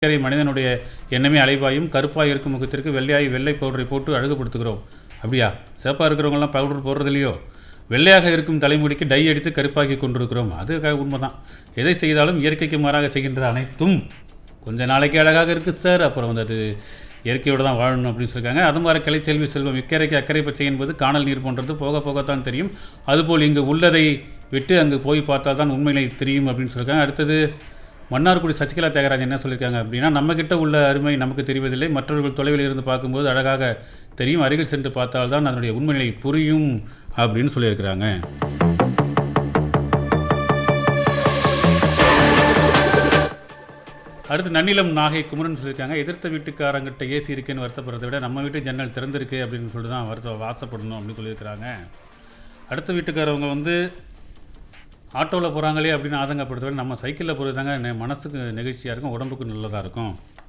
இயற்கை மனிதனுடைய எண்ணமே அலைபாயும் கருப்பாக இருக்கும் முகத்திற்கு வெள்ளையாய் வெள்ளை பவுடரை போட்டு அழகுபடுத்துகிறோம் அப்படியா சிவப்பாக இருக்கிறவங்கலாம் பவுடர் போடுறது இல்லையோ வெள்ளையாக இருக்கும் தலைமுடிக்கு டை அடித்து கருப்பாக்கி கொண்டிருக்கிறோம் அது க- உண்மைதான் எதை செய்தாலும் இயற்கைக்கு மாறாக செய்கின்ற அனைத்தும் கொஞ்ச நாளைக்கு அழகாக இருக்குது சார் அப்புறம் வந்து அது இயற்கையோடு தான் வாழணும் அப்படின்னு சொல்லியிருக்காங்க அது மாதிரி கலைச்செல்வி செல்வம் இக்கரைக்கு அக்கறை பச்சை என்பது காணல் நீர் போன்றது போக போகத்தான் தெரியும் அதுபோல் இங்கு உள்ளதை விட்டு அங்கு போய் பார்த்தால் தான் உண்மையிலே தெரியும் அப்படின்னு சொல்லியிருக்காங்க அடுத்தது மன்னார்குடி சசிகலா தியாகராஜன் என்ன சொல்லியிருக்காங்க அப்படின்னா நம்மக்கிட்ட உள்ள அருமை நமக்கு தெரிவதில்லை மற்றவர்கள் தொலைவில் இருந்து பார்க்கும்போது அழகாக தெரியும் அருகில் சென்று பார்த்தால் தான் அதனுடைய உண்மைநிலை புரியும் அப்படின்னு சொல்லியிருக்கிறாங்க அடுத்து நன்னிலம் நாகை குமரன் சொல்லியிருக்காங்க எதிர்த்த வீட்டுக்காரங்கிட்ட ஏசி இருக்குன்னு வருத்தப்படுறதை விட நம்ம வீட்டு ஜன்னல் திறந்திருக்கு அப்படின்னு சொல்லிட்டு தான் வருத்த வாசப்படணும் அப்படின்னு சொல்லியிருக்கிறாங்க அடுத்த வீட்டுக்காரவங்க வந்து ஆட்டோவில் போகிறாங்களே அப்படின்னு ஆதங்கப்படுறத விட நம்ம சைக்கிளில் போகிறது தாங்க நெ- மனசுக்கு நெகிழ்ச்சியாக இருக்கும் உடம்புக்கு நல்லதாக இருக்கும்